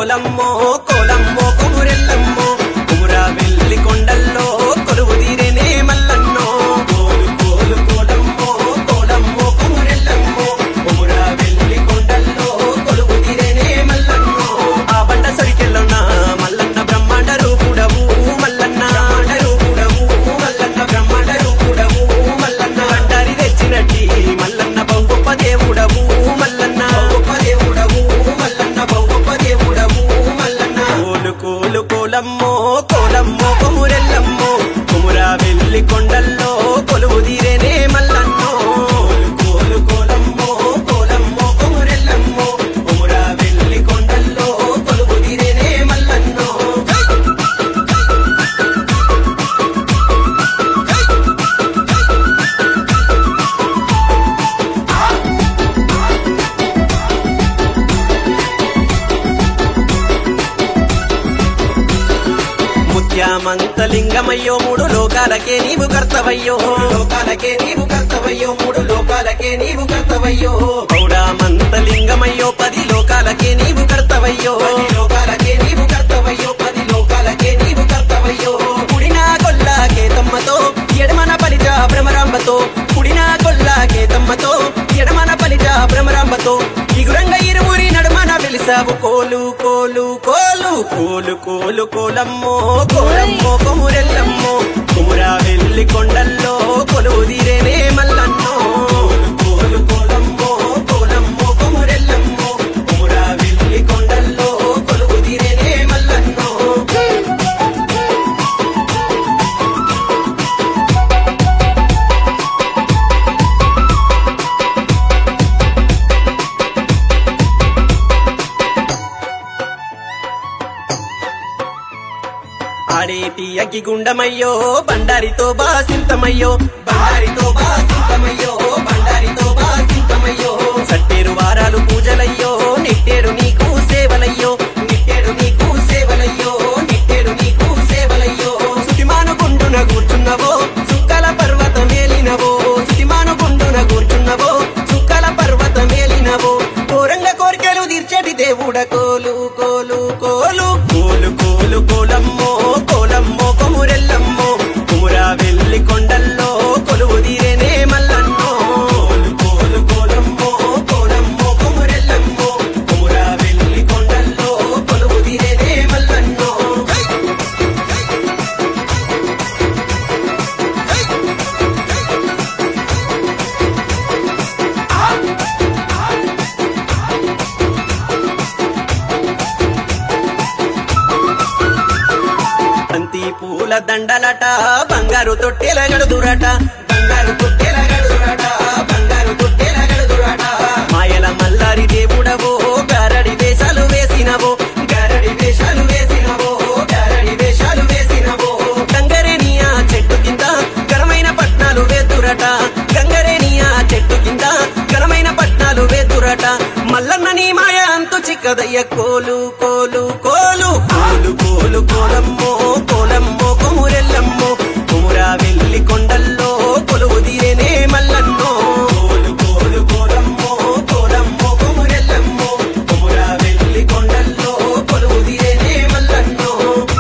కోలమ్మో కోలమ్మో కుమురెల్లమ్మో కుమురా వెళ్ళి కొండల్లో కొలువు తీరేనే మల్లన్నో కోలు కోలు కోలమ్మో కోలమ్మో కుమురెల్లమ్మో కుమురా వెళ్ళి కొండల్లో కొలువు తీరేనే మల్లన్నో ఆ బండ సరికెళ్ళున్న మల్లన్న బ్రహ్మాండ రూపుడవు మల్లన్న బ్రహ్మాండ రూపుడవు మల్లన్న బ్రహ్మాండ రూపుడవు మల్లన్న అంటారి తెచ్చినట్టి మల్లన్న బహు గొప్ప దేవుడవు మల్లన్న గొప్ప దేవుడవు మల్లన్న బహు గొప్ప దేవుడవు మల్లన్న కోలు కోలు కోలమ్మో కోలమ్మో కొమురెల్లమ్మో కుమురా వెళ్ళి కొండల్లో కొలువు తీరేనే మల్లన్నో కోలు కోలు కోలమ్మో కోలమ్మో కొమురెల్లమ్మో కుమురా వెళ్ళి కొండల్లో కొలువు తీరేనే మల్లన్నో ముత్యామంత లింగమయ్యో మూడు లోకాలకే నీవు కర్తవయ్యో లోకాలకే నీవు కర్తవయ్యో మూడు లోకాలకే నీవు కర్తవయ్యో పౌడామంత లింగమయ్యో పది లోకాలకే నీవు కర్తవయ్యో పది లోకాలకే నీవు కర్తవయ్యో పది లోకాలకే నీవు కర్తవయ్యో కుడినా కొల్లాకే తమ్మతో ఎడమన పలిజ భ్రమరాంబతో కుడినా కొల్లాకే తమ్మతో ఎడమన పలిజ భ్రమరాంబతో ఇగురంగ ఇరువురి నడుమన వెలిసావు కోలు కోలు కోలు కోలు కోలు కోలమ్మో కోలమ్మో కొమురెల్లమ్మో కుమురా వెళ్ళి కొండల్లో కొలువు తీరేనే మల్లన్నో కోలు కోలమ్మో కోలమ్మో కొమురెల్లమ్మో కుమురా వెళ్ళి కొండల్లో కొలువు తీరేనే మల్లన్నో ఆడేటి అగ్గి గుండమయ్యో బండారితో బాసింతమయ్యో బండారితో బాసింతమయ్యో బండారితో బాసింతమయ్యో సట్టేరు వారాలు పూజలయ్యో నిట్టేడు నీకు సేవలయ్యో నిట్టేడు నీకు సేవలయ్యో నిట్టేడు నీకు సేవలయ్యో సుతిమాను గుండున కూర్చున్నవో సుక్కల పర్వత మేలినవో సుతిమాను గుండున కూర్చున్నవో సుక్కల పర్వత మేలినవో కోరంగ కోరికలు తీర్చటి దేవుడ కోలు కోలు కోలు కోలు కోలు కోలమ్మో కోలమ్మో కొమురెల్లమ్మో కుమురా వెళ్ళి కొండల్లో కొలువు తీరేనే మల్లన్నో కోలు కోలు కోలమ్మో కోలమ్మో కొమురెల్లమ్మో కుమురా వెళ్ళి కొండల్లో కొలువు తీరేనే మల్లన్నో బంతి పూల దండలట బంగారు తొట్టెల గడుదురట బంగారు తొట్టెల గడుదురట బంగారు తొట్టెల గడుదురట మాయల మల్లారి దేవుడవో గారడి వేషాలు వేసినవో గారడి వేషాలు వేసినవో గారడి వేషాలు వేసినవో గంగరేనియా చెట్టు కింద ఘనమైన పట్నాలు వేతురట గంగరేనియా చెట్టు కింద ఘనమైన పట్నాలు వేతురట మల్లన్న నీ మాయ అంతు చిక్కదయ్య కోలు కోలు కోలు కోలు కోలు కోలమ్మో కోలమ్మో కొమురెల్లమ్మో కుమురా వెళ్ళి కొండల్లో కొలువు తీరేనే మల్లన్నో కోలు కోలు కోలమ్మో కోలమ్మో కొమురెల్లమ్మో కుమురా వెళ్ళి కొండల్లో కొలువు తీరేనే మల్లన్నో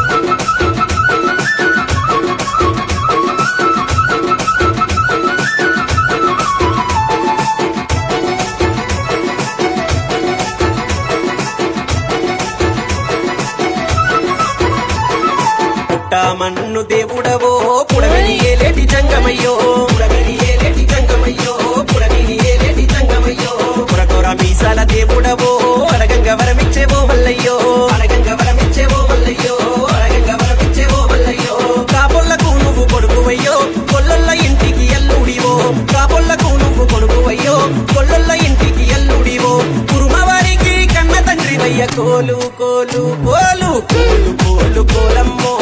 పుట్ట మన్ను దేవుడవో పుడమిని ఏలేటి జంగమయ్యో పుడమిని ఏలేటి జంగమయ్యో పుడమిని ఏలేటి జంగమయ్యో పురకొర మీసాల దేవుడవో అరగంగ వరమిచ్చేవో మల్లయ్యో అరగంగ వరమిచ్చేవో మల్లయ్యో అరగంగ వరమిచ్చేవో మల్లయ్యో కాపొల్లకు నువ్వు కొడుకువయ్యో కొల్లొల్ల ఇంటికి ఎల్లుడివో కాపొల్లకు నువ్వు కొడుకువయ్యో కొల్లొల్ల ఇంటికి ఎల్లుడివో కురుమవారికి కన్న తండ్రి వయ్య కోలు కోలు కోలు కోలు కోలు కోలమ్మో